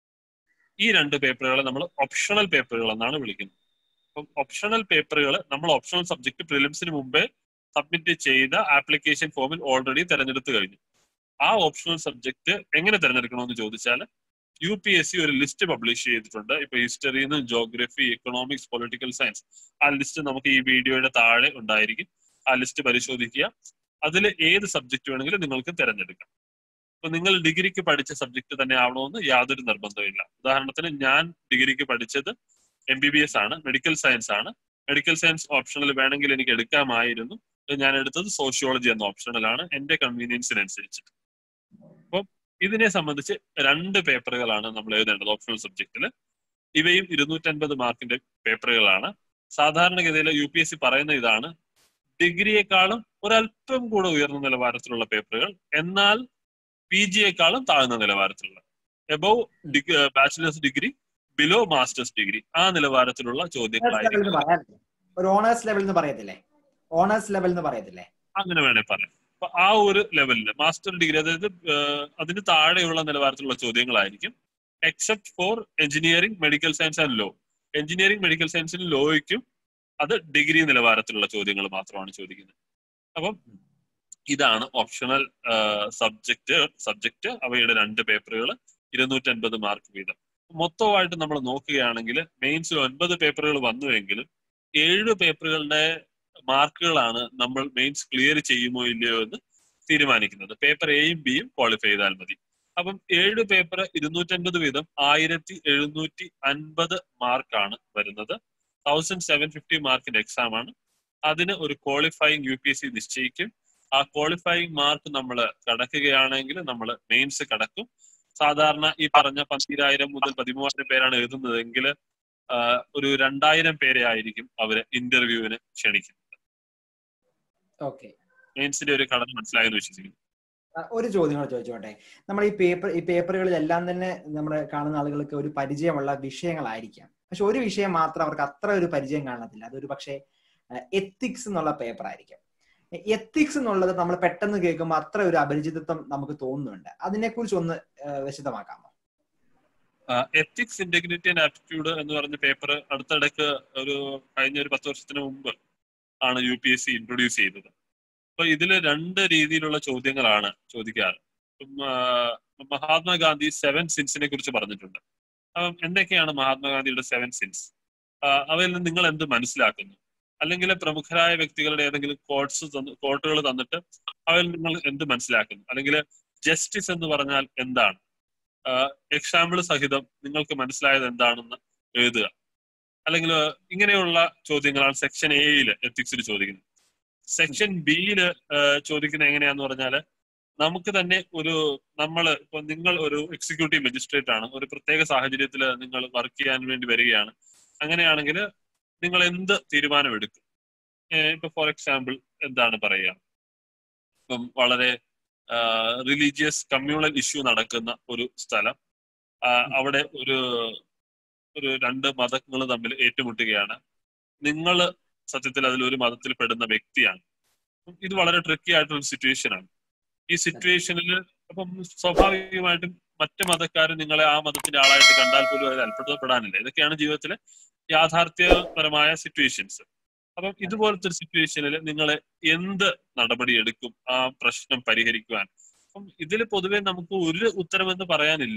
ഈ രണ്ട് പേപ്പറുകളെ നമ്മൾ ഓപ്ഷണൽ പേപ്പറുകൾ എന്നാണ് വിളിക്കുന്നത് അപ്പം ഓപ്ഷണൽ പേപ്പറുകൾ നമ്മൾ ഓപ്ഷണൽ സബ്ജക്ട് പ്രിലിംസിന് മുമ്പേ സബ്മിറ്റ് ചെയ്ത ആപ്ലിക്കേഷൻ ഫോമിൽ ഓൾറെഡി തെരഞ്ഞെടുത്ത് കഴിഞ്ഞു ആ ഓപ്ഷണൽ സബ്ജക്ട് എങ്ങനെ തെരഞ്ഞെടുക്കണമെന്ന് ചോദിച്ചാൽ യു പി എസ് സി ഒരു ലിസ്റ്റ് പബ്ലിഷ് ചെയ്തിട്ടുണ്ട് ഇപ്പൊ ഹിസ്റ്ററിയിൽ നിന്ന് ജോഗ്രഫി എക്കണോമിക്സ് പൊളിറ്റിക്കൽ സയൻസ് ആ ലിസ്റ്റ് നമുക്ക് ഈ വീഡിയോയുടെ താഴെ ഉണ്ടായിരിക്കും ആ ലിസ്റ്റ് പരിശോധിക്കുക അതിൽ ഏത് സബ്ജക്ട് വേണമെങ്കിലും നിങ്ങൾക്ക് തിരഞ്ഞെടുക്കാം ഇപ്പൊ നിങ്ങൾ ഡിഗ്രിക്ക് പഠിച്ച സബ്ജക്ട് തന്നെ ആവണമെന്ന് യാതൊരു നിർബന്ധമില്ല ഉദാഹരണത്തിന് ഞാൻ ഡിഗ്രിക്ക് പഠിച്ചത് എം ബി ബി എസ് ആണ് മെഡിക്കൽ സയൻസ് ആണ് മെഡിക്കൽ സയൻസ് ഓപ്ഷണൽ വേണമെങ്കിൽ എനിക്ക് എടുക്കാമായിരുന്നു ഞാൻ എടുത്തത് സോഷ്യോളജി എന്ന ഓപ്ഷണലാണ് എന്റെ കൺവീനിയൻസിനനുസരിച്ച് അപ്പം ഇതിനെ സംബന്ധിച്ച് രണ്ട് പേപ്പറുകളാണ് നമ്മൾ എഴുതേണ്ടത് ഓപ്ഷണൽ സബ്ജക്റ്റിൽ ഇവയും ഇരുന്നൂറ്റൻപത് മാർക്കിന്റെ പേപ്പറുകളാണ് സാധാരണഗതിയിൽ യു പി എസ് സി പറയുന്ന ഇതാണ് ഡിഗ്രിയെക്കാളും ഒരല്പം കൂടെ ഉയർന്ന നിലവാരത്തിലുള്ള പേപ്പറുകൾ എന്നാൽ പി ജിയെക്കാളും താഴ്ന്ന നിലവാരത്തിലുള്ള above bachelors degree below masters degree ആ നിലവാരത്തിലുള്ള ലെവൽ ചോദ്യങ്ങളായിരിക്കും എന്ന് പറയാറില്ലേ ഒരു ഓണേഴ്സ് ലെവൽ എന്ന് പറയത്തില്ലേ ഓണേഴ്സ് ലെവൽ എന്ന് പറയത്തില്ലേ അങ്ങനെ വേണേ പറയാം അപ്പൊ ആ ഒരു ലെവലിൽ മാസ്റ്റർ ഡിഗ്രി അതായത് ഏഹ്, അതിന് താഴെയുള്ള നിലവാരത്തിലുള്ള ചോദ്യങ്ങളായിരിക്കും except for engineering medical science and law engineering medical സയൻസിനും ലോയ്ക്കും അത് ഡിഗ്രി നിലവാരത്തിലുള്ള ചോദ്യങ്ങൾ മാത്രമാണ് ചോദിക്കുന്നത് അപ്പം ഇതാണ് ഓപ്ഷണൽ സബ്ജക്ട് സബ്ജക്ട് അവയുടെ രണ്ട് പേപ്പറുകൾ ഇരുന്നൂറ്റൻപത് മാർക്ക് വീതം മൊത്തമായിട്ട് നമ്മൾ നോക്കുകയാണെങ്കിൽ മെയിൻസിൽ ഒൻപത് പേപ്പറുകൾ വന്നുവെങ്കിലും ഏഴ് പേപ്പറുകളുടെ മാർക്കുകളാണ് നമ്മൾ മെയിൻസ് ക്ലിയർ ചെയ്യുമോ ഇല്ലയോ എന്ന് തീരുമാനിക്കുന്നത് പേപ്പർ എയും ബിയും ക്വാളിഫൈ ചെയ്താൽ മതി അപ്പം ഏഴ് പേപ്പർ ഇരുന്നൂറ്റൻപത് വീതം ആയിരത്തി എഴുന്നൂറ്റി അൻപത് മാർക്കാണ് വരുന്നത് തൗസൻഡ് സെവൻ ഫിഫ്റ്റി മാർക്കിന്റെ എക്സാം ആണ് അതിന് ഒരു qualifying U P S C നിശ്ചയിക്കും ആ ക്വാളിഫയിങ് മാർക്ക് നമ്മൾ കടക്കുകയാണെങ്കിൽ നമ്മൾ മെയിൻസ് കടക്കും സാധാരണ ഈ പറഞ്ഞ പന്തിരായിരം മുതൽ പതിമൂവായിരം പേരാണ് എഴുതുന്നതെങ്കിൽ ഒരു രണ്ടായിരം പേരെ ആയിരിക്കും അവര് ഇന്റർവ്യൂവിന് ക്ഷണിക്കുന്നത് ഓക്കെ മെയിൻസിന്റെ ഒരു ഘടന മനസ്സിലായെന്ന് വിശ്വസിക്കുന്നു ഒരു ചോദ്യം കൂടെ ചോദിച്ചോട്ടെ നമ്മൾ ഈ പേപ്പർ ഈ പേപ്പറുകളിലെല്ലാം തന്നെ നമ്മൾ കാണുന്ന ആളുകൾക്ക് ഒരു പരിചയമുള്ള വിഷയങ്ങളായിരിക്കാം പക്ഷെ ഒരു വിഷയം മാത്രം അവർക്ക് അത്ര ഒരു പരിചയം കാണത്തില്ല അതൊരു പക്ഷേ എത്തിക്സ് എന്നുള്ള പേപ്പർ ആയിരിക്കും എത്തിക്സ് എന്നുള്ളത് നമ്മൾ പെട്ടെന്ന് കേൾക്കുമ്പോൾ അത്ര ഒരു അപരിചിതത്വം നമുക്ക് തോന്നുന്നുണ്ട് അതിനെക്കുറിച്ച് ഒന്ന് വിശദമാക്കാമോ എത്തിക്സ് ഇന്റഗ്രിറ്റി ആൻഡ് ആപ്റ്റിറ്റ്യൂഡ് എന്ന് പറഞ്ഞ പേപ്പർ അടുത്തിടക്ക് ഒരു കഴിഞ്ഞ ഒരു പത്ത് വർഷത്തിന് മുമ്പ് ആണ് U P S C introduce ചെയ്തത് അപ്പൊ ഇതില് രണ്ട് രീതിയിലുള്ള ചോദ്യങ്ങളാണ് ചോദിക്കാറ് മഹാത്മാഗാന്ധി സെവൻ സിൻസിനെ കുറിച്ച് പറഞ്ഞിട്ടുണ്ട് അപ്പം എന്തൊക്കെയാണ് മഹാത്മാഗാന്ധിയുടെ സെവൻ സിൻസ് അവയിൽ നിന്ന് നിങ്ങൾ എന്ത് മനസ്സിലാക്കുന്നു അല്ലെങ്കിൽ പ്രമുഖരായ വ്യക്തികളുടെ ഏതെങ്കിലും കോട്ട്സ് കോട്ടുകൾ തന്നിട്ട് അവയിൽ നിങ്ങൾ എന്ത് മനസ്സിലാക്കുന്നു അല്ലെങ്കിൽ ജസ്റ്റിസ് എന്ന് പറഞ്ഞാൽ എന്താണ് എക്സാമ്പിൾ സഹിതം നിങ്ങൾക്ക് മനസ്സിലായത് എന്താണെന്ന് എഴുതുക അല്ലെങ്കിൽ ഇങ്ങനെയുള്ള ചോദ്യങ്ങളാണ് സെക്ഷൻ എയില് എത്തിക്സിൽ ചോദിക്കുന്നത് സെക്ഷൻ ബിയില് ചോദിക്കുന്നത് എങ്ങനെയാന്ന് പറഞ്ഞാല് നമുക്ക് തന്നെ ഒരു നമ്മൾ ഇപ്പൊ നിങ്ങൾ ഒരു എക്സിക്യൂട്ടീവ് മജിസ്ട്രേറ്റ് ആണ് ഒരു പ്രത്യേക സാഹചര്യത്തിൽ നിങ്ങൾ വർക്ക് ചെയ്യാൻ വേണ്ടി വരികയാണ് അങ്ങനെയാണെങ്കിൽ നിങ്ങൾ എന്ത് തീരുമാനമെടുക്കും ഇപ്പൊ ഫോർ എക്സാമ്പിൾ എന്താണ് പറയുക ഇപ്പം വളരെ റിലീജിയസ് കമ്മ്യൂണൽ ഇഷ്യൂ നടക്കുന്ന ഒരു സ്ഥലം അവിടെ ഒരു ഒരു രണ്ട് മതങ്ങൾ തമ്മിൽ ഏറ്റുമുട്ടുകയാണ് നിങ്ങൾ സത്യത്തിൽ അതിൽ ഒരു മതത്തിൽ പെടുന്ന വ്യക്തിയാണ് ഇത് വളരെ ട്രിക്കി ആയിട്ടുള്ള ഒരു സിറ്റുവേഷൻ ആണ് ഈ സിറ്റുവേഷനിൽ അപ്പം സ്വാഭാവികമായിട്ടും മറ്റു മതക്കാർ നിങ്ങളെ ആ മതത്തിന്റെ ആളായിട്ട് കണ്ടാൽ പോലും അതിൽ അത്ഭുതപ്പെടാനില്ല ഇതൊക്കെയാണ് ജീവിതത്തിലെ യാഥാർത്ഥ്യപരമായ സിറ്റുവേഷൻസ് അപ്പം ഇതുപോലത്തെ ഒരു സിറ്റുവേഷനിൽ നിങ്ങൾ എന്ത് നടപടി എടുക്കും ആ പ്രശ്നം പരിഹരിക്കുവാൻ അപ്പം ഇതിൽ പൊതുവെ നമുക്ക് ഒരു ഉത്തരമെന്ന് പറയാനില്ല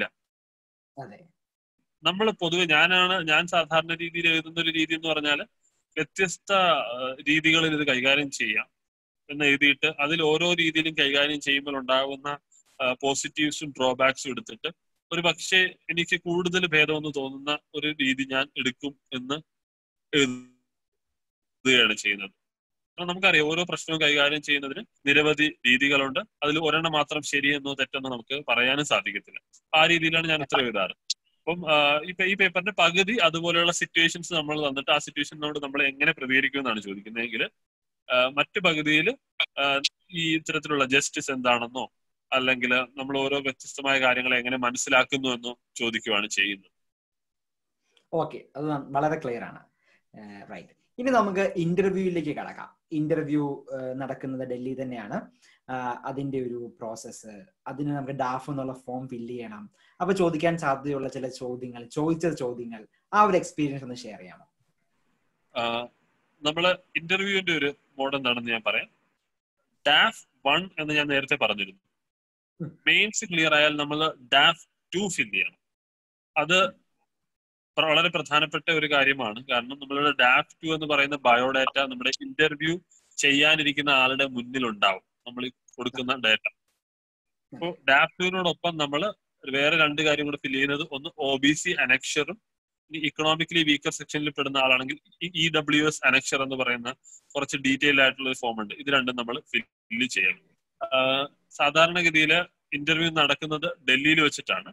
നമ്മൾ പൊതുവെ ഞാനാണ് ഞാൻ സാധാരണ രീതിയിൽ എഴുതുന്ന ഒരു രീതി എന്ന് പറഞ്ഞാൽ വ്യത്യസ്ത രീതികളിൽ ഇത് കൈകാര്യം ചെയ്യാം എന്ന് എഴുതിയിട്ട് അതിൽ ഓരോ രീതിയിലും കൈകാര്യം ചെയ്യുമ്പോൾ ഉണ്ടാകുന്ന പോസിറ്റീവ്സും ഡ്രോബാക്സും എടുത്തിട്ട് ഒരു പക്ഷേ എനിക്ക് കൂടുതൽ ഭേദമെന്ന് തോന്നുന്ന ഒരു രീതി ഞാൻ എടുക്കും എന്ന് എഴുതുകയാണ് ചെയ്യുന്നത് കാരണം നമുക്കറിയാം ഓരോ പ്രശ്നവും കൈകാര്യം ചെയ്യുന്നതിന് നിരവധി രീതികളുണ്ട് അതിൽ ഒരെണ്ണം മാത്രം ശരിയെന്നോ തെറ്റെന്നോ നമുക്ക് പറയാനും സാധിക്കത്തില്ല ആ രീതിയിലാണ് ഞാൻ ഉത്തരം എഴുതാറ് അപ്പം ഇപ്പൊ ഈ പേപ്പറിന്റെ പകുതി അതുപോലെയുള്ള സിറ്റുവേഷൻസ് നമ്മൾ തന്നിട്ട് ആ സിറ്റുവേഷനോട് നമ്മൾ എങ്ങനെ പ്രതികരിക്കും എന്നാണ് ചോദിക്കുന്നതെങ്കിൽ മറ്റു പകുതിയിൽ ഈ ഇത്തരത്തിലുള്ള ജസ്റ്റിസ് എന്താണെന്നോ അല്ലെങ്കിൽ നമ്മൾ ഓരോ വ്യത്യസ്തമായ കാര്യങ്ങളെ എങ്ങനെ മനസ്സിലാക്കുന്നു എന്നോ ചോദിക്കുകയാണ് ചെയ്യുന്നത് ഓക്കെ അത് വളരെ ക്ലിയർ ആണ് റൈറ്റ് ഇനി നമുക്ക് ഇന്റർവ്യൂവിലേക്ക് കടക്കാം ഇന്റർവ്യൂ നടക്കുന്നത് ഡൽഹി തന്നെയാണ് അതിന്റെ ഒരു പ്രോസസ്സ് അതിന് നമുക്ക് ഡാഫ് എന്നുള്ള ഫോം ഫില്ല് ചെയ്യണം അപ്പൊ ചോദിക്കാൻ സാധ്യതയുള്ള ചില ചോദ്യങ്ങൾ ചോദിച്ച ചോദ്യങ്ങൾ ആ ഒരു എക്സ്പീരിയൻസ് ഒന്ന് ഷെയർ ചെയ്യാമോ നമ്മള് ഇന്റർവ്യൂവിന്റെ ഒരു മോഡ് എന്താണെന്ന് ഞാൻ പറയാം ഡാഫ് വൺ എന്ന് ഞാൻ നേരത്തെ പറഞ്ഞിരുന്നു മെയിൻസ് ക്ലിയർ ആയാൽ നമ്മൾ ഡാഫ് ടു ഫിൽ ചെയ്യണം അത് വളരെ പ്രധാനപ്പെട്ട ഒരു കാര്യമാണ് കാരണം നമ്മളുടെ ഡാഫ് ടു എന്ന് പറയുന്ന ബയോഡാറ്റ നമ്മുടെ ഇന്റർവ്യൂ ചെയ്യാനിരിക്കുന്ന ആളുടെ മുന്നിൽ ഉണ്ടാവും നമ്മൾ കൊടുക്കുന്ന ഡാറ്റ അപ്പോൾ ഡാഫ് ടുവിനോടൊപ്പം നമ്മൾ വേറെ രണ്ട് കാര്യം കൂടെ ഫില്ല് ചെയ്യുന്നത് ഒന്ന് ഒ ബി സി അനക്ഷറും ഇനി ഇക്കണോമിക്കലി വീക്കർ സെക്ഷനിൽ പെടുന്ന ആളാണെങ്കിൽ ഇ ഡബ്ല്യു എസ് അനക്ഷർ എന്ന് പറയുന്ന കുറച്ച് ഡീറ്റെയിൽ ആയിട്ടുള്ള ഒരു ഫോം ഉണ്ട് ഇത് രണ്ടും നമ്മൾ ഫില്ല് ചെയ്യണം സാധാരണഗതിയിൽ ഇന്റർവ്യൂ നടക്കുന്നത് ഡൽഹിയിൽ വെച്ചിട്ടാണ്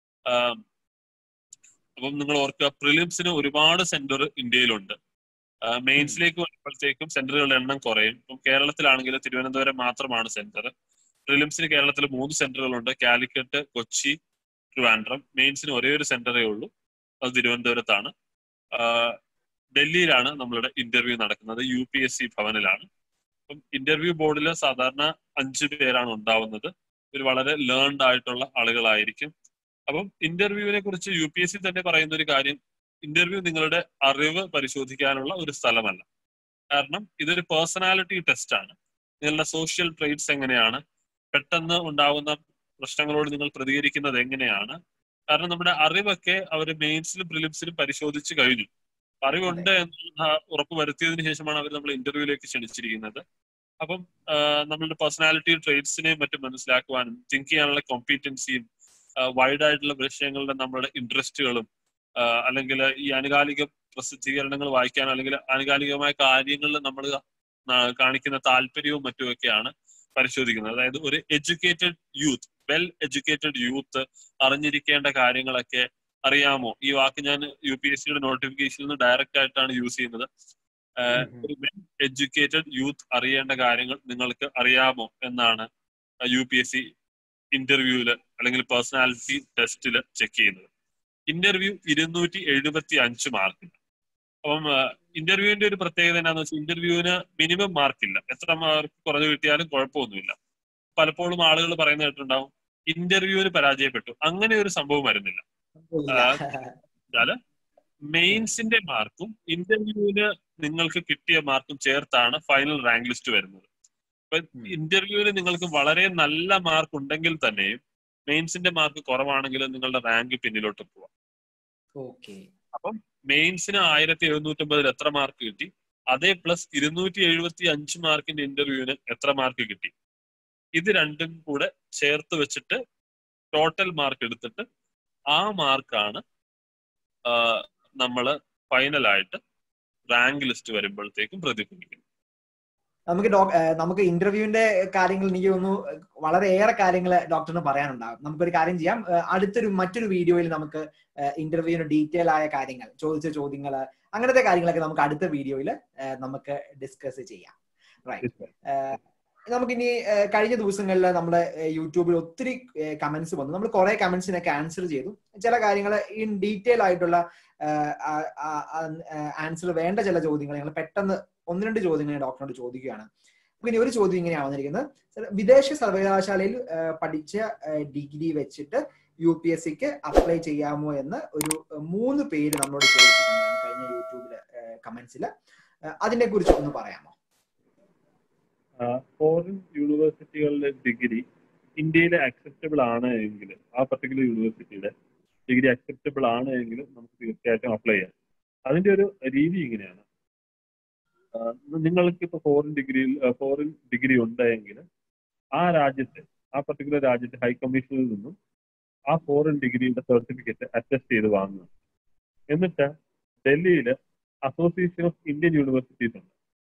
അപ്പം നിങ്ങൾ ഓർക്കുക പ്രിലിംസിന് ഒരുപാട് സെന്റർ ഇന്ത്യയിലുണ്ട് മെയിൻസിലേക്ക് വരുമ്പോഴത്തേക്കും സെന്ററുകളുടെ എണ്ണം കുറയും ഇപ്പം കേരളത്തിലാണെങ്കിൽ തിരുവനന്തപുരം മാത്രമാണ് സെന്റർ പ്രിലിംസിന് കേരളത്തിൽ മൂന്ന് സെന്ററുകളുണ്ട് കാലിക്കറ്റ് കൊച്ചി ട്രിവാൻഡ്രം മെയിൻസിന് ഒരേ ഒരു സെന്ററേ ഉള്ളൂ അത് തിരുവനന്തപുരത്താണ് ഡൽഹിയിലാണ് നമ്മളുടെ ഇന്റർവ്യൂ നടക്കുന്നത് യു പി എസ് സി ഭവനിലാണ് അപ്പം ഇന്റർവ്യൂ ബോർഡിൽ സാധാരണ അഞ്ചു പേരാണ് ഉണ്ടാവുന്നത് ഇവർ വളരെ ലേൺഡ് ആയിട്ടുള്ള ആളുകളായിരിക്കും അപ്പം ഇന്റർവ്യൂവിനെ കുറിച്ച് യു പി എസ് സി തന്നെ പറയുന്ന ഒരു കാര്യം ഇന്റർവ്യൂ നിങ്ങളുടെ അറിവ് പരിശോധിക്കാനുള്ള ഒരു സ്ഥലമല്ല കാരണം ഇതൊരു പേഴ്സണാലിറ്റി ടെസ്റ്റ് ആണ് നിങ്ങളുടെ സോഷ്യൽ ട്രേറ്റ്സ് എങ്ങനെയാണ് പെട്ടെന്ന് ഉണ്ടാകുന്ന പ്രശ്നങ്ങളോട് നിങ്ങൾ പ്രതികരിക്കുന്നത് എങ്ങനെയാണ് കാരണം നമ്മുടെ അറിവൊക്കെ അവർ മെയിൻസിലും പ്രിലിംസിലും പരിശോധിച്ച് കഴിഞ്ഞു അറിവുണ്ട് എന്ന് ഉറപ്പ് വരുത്തിയതിനു ശേഷമാണ് അവർ നമ്മൾ ഇന്റർവ്യൂവിലേക്ക് ക്ഷണിച്ചിരിക്കുന്നത് അപ്പം നമ്മളുടെ പേഴ്സണാലിറ്റി ട്രേറ്റ്സിനെയും മറ്റും മനസ്സിലാക്കുവാനും തിങ്ക് ചെയ്യാനുള്ള കോമ്പീറ്റൻസിയും വൈഡ് ആയിട്ടുള്ള വിഷയങ്ങളുടെ നമ്മുടെ ഇൻട്രസ്റ്റുകളും അല്ലെങ്കിൽ ഈ ആനുകാലിക പ്രസിദ്ധീകരണങ്ങൾ വായിക്കാനോ അല്ലെങ്കിൽ ആനുകാലികമായ കാര്യങ്ങളിൽ നമ്മൾ കാണിക്കുന്ന താല്പര്യവും മറ്റുമൊക്കെയാണ് പരിശോധിക്കുന്നത് അതായത് ഒരു educated youth well educated youth അറിഞ്ഞിരിക്കേണ്ട കാര്യങ്ങളൊക്കെ അറിയാമോ ഈ വാക്ക് ഞാൻ യു പി എസ് സിയുടെ നോട്ടിഫിക്കേഷനിൽ നിന്ന് ഡയറക്റ്റ് ആയിട്ടാണ് യൂസ് ചെയ്യുന്നത് ഒരു വെൽ എഡ്യൂക്കേറ്റഡ് യൂത്ത് അറിയേണ്ട കാര്യങ്ങൾ നിങ്ങൾക്ക് അറിയാമോ എന്നാണ് യു പി എസ് സി ഇന്റർവ്യൂവില് അല്ലെങ്കിൽ പേഴ്സണാലിറ്റി ടെസ്റ്റിൽ ചെക്ക് ചെയ്യുന്നത് ഇന്റർവ്യൂ ഇരുന്നൂറ്റി എഴുപത്തി അഞ്ച് മാർക്കിന് അപ്പം ഇന്റർവ്യൂവിന്റെ ഒരു പ്രത്യേകത എന്താണെന്ന് വെച്ചാൽ ഇന്റർവ്യൂവിന് മിനിമം മാർക്കില്ല എത്ര മാർക്ക് കുറഞ്ഞു കിട്ടിയാലും കുഴപ്പമൊന്നുമില്ല പലപ്പോഴും ആളുകൾ പറയുന്ന കേട്ടിട്ടുണ്ടാവും ഇന്റർവ്യൂവിന് പരാജയപ്പെട്ടു അങ്ങനെ ഒരു സംഭവം വരുന്നില്ല വെച്ചാല് മെയിൻസിന്റെ മാർക്കും ഇന്റർവ്യൂവിന് നിങ്ങൾക്ക് കിട്ടിയ മാർക്കും ചേർത്താണ് ഫൈനൽ റാങ്ക് ലിസ്റ്റ് വരുന്നത് അപ്പൊ ഇന്റർവ്യൂവിന് നിങ്ങൾക്ക് വളരെ നല്ല മാർക്ക് ഉണ്ടെങ്കിൽ തന്നെയും മെയിൻസിന്റെ മാർക്ക് കുറവാണെങ്കിൽ നിങ്ങളുടെ റാങ്ക് പിന്നിലോട്ട് പോവാം അപ്പം മെയിൻസിന് ആയിരത്തി എഴുന്നൂറ്റമ്പതിൽ എത്ര മാർക്ക് കിട്ടി അതേ പ്ലസ് ഇരുന്നൂറ്റി എഴുപത്തി അഞ്ച് മാർക്കിന്റെ ഇന്റർവ്യൂവിന് എത്ര മാർക്ക് കിട്ടി ഇത് രണ്ടും കൂടെ ചേർത്ത് വെച്ചിട്ട് ടോട്ടൽ മാർക്ക് എടുത്തിട്ട് ആ മാർക്കാണ് നമ്മൾ ഫൈനലായിട്ട് റാങ്ക് ലിസ്റ്റ് വരുമ്പോഴത്തേക്കും പ്രതിഫലിക്കുന്നത് നമുക്ക് നമുക്ക് ഇന്റർവ്യൂവിന്റെ കാര്യങ്ങൾ എനിക്ക് തോന്നുന്നു വളരെയേറെ കാര്യങ്ങൾ ഡോക്ടറിന് പറയാനുണ്ടാകും നമുക്കൊരു കാര്യം ചെയ്യാം അടുത്തൊരു മറ്റൊരു വീഡിയോയിൽ നമുക്ക് ഇന്റർവ്യൂവിന് ഡീറ്റെയിൽ ആയ കാര്യങ്ങൾ ചോദിച്ച ചോദ്യങ്ങൾ അങ്ങനത്തെ കാര്യങ്ങളൊക്കെ നമുക്ക് അടുത്ത വീഡിയോയിൽ നമുക്ക് ഡിസ്കസ് ചെയ്യാം റൈറ്റ് നമുക്കിനി കഴിഞ്ഞ ദിവസങ്ങളിൽ നമ്മുടെ യൂട്യൂബിൽ ഒത്തിരി കമന്റ്സ് വന്നു നമ്മൾ കുറെ കമന്റ്സിനൊക്കെ ആൻസർ ചെയ്തു ചില കാര്യങ്ങൾ ഇൻ ഡീറ്റെയിൽ ആയിട്ടുള്ള ആൻസർ വേണ്ട ചില ചോദ്യങ്ങൾ ഞങ്ങൾ പെട്ടെന്ന് ഒന്ന് രണ്ട് ചോദ്യങ്ങൾ ഡോക്ടറിനോട് ചോദിക്കുകയാണ് ഇനി ഒരു ചോദ്യം ഇങ്ങനെയാണ് വന്നിരിക്കുന്നത് വിദേശ സർവകലാശാലയിൽ പഠിച്ച ഡിഗ്രി വെച്ചിട്ട് യു പി എസ് സിക്ക് അപ്ലൈ ചെയ്യാമോ എന്ന് ഒരു മൂന്ന് പേര് നമ്മളോട് ചോദിച്ചിട്ടുണ്ട് കഴിഞ്ഞ യൂട്യൂബില് കമന്റ്സിൽ അതിനെ കുറിച്ച് ഒന്ന് പറയാമോ ഫോറിൻ യൂണിവേഴ്സിറ്റികളിലെ ഡിഗ്രി ഇന്ത്യയിൽ അക്സെപ്റ്റബിൾ ആണ് എങ്കിൽ ആ പർട്ടിക്കുലർ യൂണിവേഴ്സിറ്റിയുടെ ഡിഗ്രി അക്സെപ്റ്റബിൾ ആണ് എങ്കിൽ നമുക്ക് തീർച്ചയായിട്ടും അപ്ലൈ ചെയ്യാം അതിന്റെ ഒരു രീതി ഇങ്ങനെയാണ് നിങ്ങൾക്ക് ഇപ്പൊ ഫോറിൻ ഡിഗ്രിയിൽ ഫോറിൻ ഡിഗ്രി ഉണ്ടെങ്കിൽ ആ രാജ്യത്തെ ആ പർട്ടിക്കുലർ രാജ്യത്തെ ഹൈ കമ്മീഷനിൽ നിന്നും ആ ഫോറിൻ ഡിഗ്രിയുടെ സർട്ടിഫിക്കറ്റ് അറ്റസ്റ്റ് ചെയ്ത് വാങ്ങുക എന്നിട്ട് ഡൽഹിയിൽ അസോസിയേഷൻ ഓഫ് ഇന്ത്യൻ യൂണിവേഴ്സിറ്റീസ് ഉണ്ട്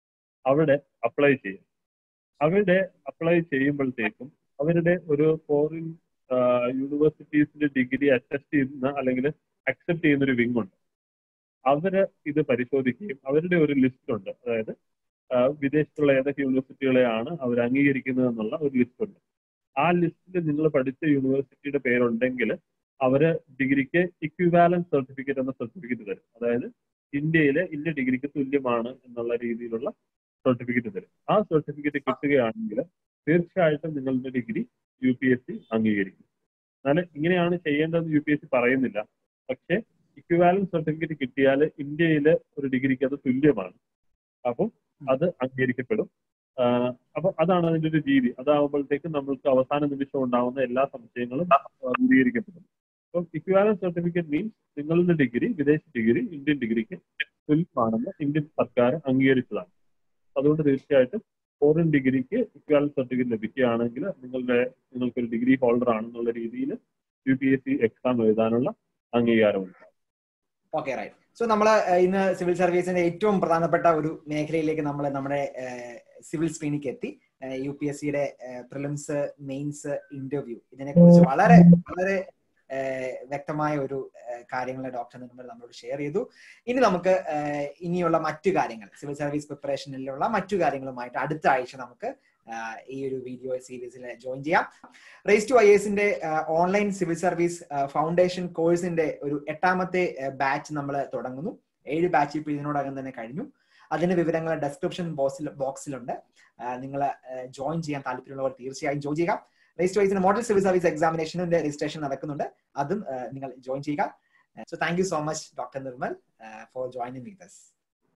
അവിടെ അപ്ലൈ ചെയ്യും അവിടെ അപ്ലൈ ചെയ്യുമ്പോഴത്തേക്കും അവരുടെ ഒരു ഫോറിൻ യൂണിവേഴ്സിറ്റീസിന്റെ ഡിഗ്രി അറ്റസ്റ്റ് ചെയ്യുന്ന അല്ലെങ്കിൽ അക്സെപ്റ്റ് ചെയ്യുന്ന ഒരു വിങ് ഉണ്ട് അവര് ഇത് പരിശോധിക്കുകയും അവരുടെ ഒരു ലിസ്റ്റ് ഉണ്ട് അതായത് ആ, വിദേശത്തുള്ള ഏതൊക്കെ യൂണിവേഴ്സിറ്റികളെയാണ് അവർ അംഗീകരിക്കുന്നത് എന്നുള്ള ഒരു ലിസ്റ്റ് ഉണ്ട് ആ ലിസ്റ്റിൽ നിങ്ങൾ പഠിച്ച യൂണിവേഴ്സിറ്റിയുടെ പേരുണ്ടെങ്കിൽ അവര് ഡിഗ്രിക്ക് ഇക്വിവാലൻസ് സർട്ടിഫിക്കറ്റ് എന്ന സർട്ടിഫിക്കറ്റ് തരും അതായത് ഇന്ത്യയിലെ ഇന്ത്യ ഡിഗ്രിക്ക് തുല്യമാണ് എന്നുള്ള രീതിയിലുള്ള സർട്ടിഫിക്കറ്റ് തരും ആ സർട്ടിഫിക്കറ്റ് കിട്ടുകയാണെങ്കിൽ തീർച്ചയായിട്ടും നിങ്ങളുടെ degree U P S C അംഗീകരിക്കും എന്നാൽ ഇങ്ങനെയാണ് ചെയ്യേണ്ടതെന്ന് യു പി എസ് സി പറയുന്നില്ല പക്ഷേ ഇക്വിവാലൻസ് സർട്ടിഫിക്കറ്റ് കിട്ടിയാൽ ഇന്ത്യയിലെ ഒരു ഡിഗ്രിക്ക് അത് തുല്യമാണ് അപ്പം അത് അംഗീകരിക്കപ്പെടും ആഹ് അപ്പൊ അതാണ് അതിന്റെ ഒരു രീതി അതാവുമ്പോഴത്തേക്ക് നമ്മൾക്ക് അവസാന നിമിഷം ഉണ്ടാവുന്ന എല്ലാ സംശയങ്ങളും ആഹ് ദൂരീകരിക്കപ്പെടും അപ്പം ഇക്വാലൻസ് സർട്ടിഫിക്കറ്റ് മീൻസ് നിങ്ങളുടെ ഡിഗ്രി വിദേശ ഡിഗ്രി ഇന്ത്യൻ ഡിഗ്രിക്ക് തുല്യമാണെന്ന് ഇന്ത്യൻ സർക്കാർ അംഗീകരിച്ചതാണ് അതുകൊണ്ട് തീർച്ചയായിട്ടും ഫോറിൻ ഡിഗ്രിക്ക് ഇക്വാലൻസ് സർട്ടിഫിക്കറ്റ് ലഭിക്കുകയാണെങ്കിൽ നിങ്ങളുടെ നിങ്ങൾക്കൊരു ഡിഗ്രി ഹോൾഡർ ആണെന്നുള്ള രീതിയിൽ U P S C exam എഴുതാനുള്ള അംഗീകാരമുണ്ട് ഓക്കെ റൈറ്റ് സോ നമ്മൾ ഇന്ന് സിവിൽ സർവീസിന്റെ ഏറ്റവും പ്രധാനപ്പെട്ട ഒരു മേഖലയിലേക്ക് നമ്മൾ നമ്മുടെ സിവിൽ സ്ക്രീനിക്ക് എത്തി യു പി എസ് സിയുടെ പ്രിലിംസ് മെയിൻസ് ഇന്റർവ്യൂ ഇതിനെ കുറിച്ച് വളരെ വളരെ ഏഹ്, വ്യക്തമായ ഒരു ഏഹ്, കാര്യങ്ങൾ ഡോക്ടർ നിർമ്മൽ നമ്മളോട് ഷെയർ ചെയ്തു ഇനി നമുക്ക് ഏഹ്, ഇനിയുള്ള മറ്റു കാര്യങ്ങൾ സിവിൽ സർവീസ് പ്രിപ്പറേഷനിലുള്ള മറ്റു കാര്യങ്ങളുമായിട്ട് അടുത്ത ആഴ്ച നമുക്ക് ആഹ്, ഈ ഒരു വീഡിയോ സീരീസിൽ ജോയിൻ ചെയ്യാം റേസ് ടു ഐ എസിന്റെ ഓൺലൈൻ സിവിൽ സർവീസ് ഫൗണ്ടേഷൻ കോഴ്സിന്റെ ഒരു എട്ടാമത്തെ ബാച്ച് നമ്മൾ തുടങ്ങുന്നു ഏഴ് ബാച്ച് ഇപ്പോൾ ഇതിനോടകം തന്നെ കഴിഞ്ഞു അതിന്റെ വിവരങ്ങൾ ഡെസ്ക്രിപ്ഷൻ ബോക്സിൽ ബോക്സിലുണ്ട് നിങ്ങൾ ജോയിൻ ചെയ്യാൻ താല്പര്യമുള്ളവർ തീർച്ചയായും ജോയിൻ ചെയ്യുക റേസ് ടു ഐസിന്റെ മോഡൽ സിവിൽ സർവീസ് എക്സാമിനേഷന്റെ രജിസ്ട്രേഷൻ നടക്കുന്നുണ്ട് അതും uh, നിങ്ങൾ ജോയിൻ ചെയ്യുക so thank you so much doctor Nirmal for joining with us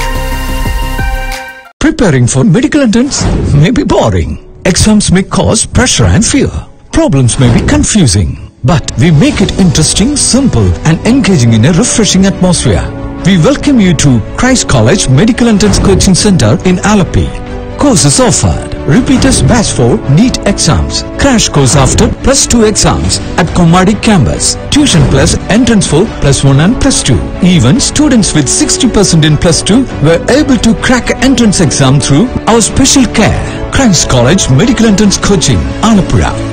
Preparing for medical entrance may be boring. Exams may cause pressure and fear. Problems may be confusing. But we make it interesting, simple and engaging in a refreshing atmosphere. We welcome you to Christ College Medical Entrance Coaching Center in Alapi. Courses offered. Repeaters batch for NEET exams. Crash course after plus 2 exams at Komadi campus. Tuition plus entrance for plus 1 and plus 2. Even students with 60% in plus 2 were able to crack entrance exam through our special care. Christ College Medical Entrance Coaching, Alapura.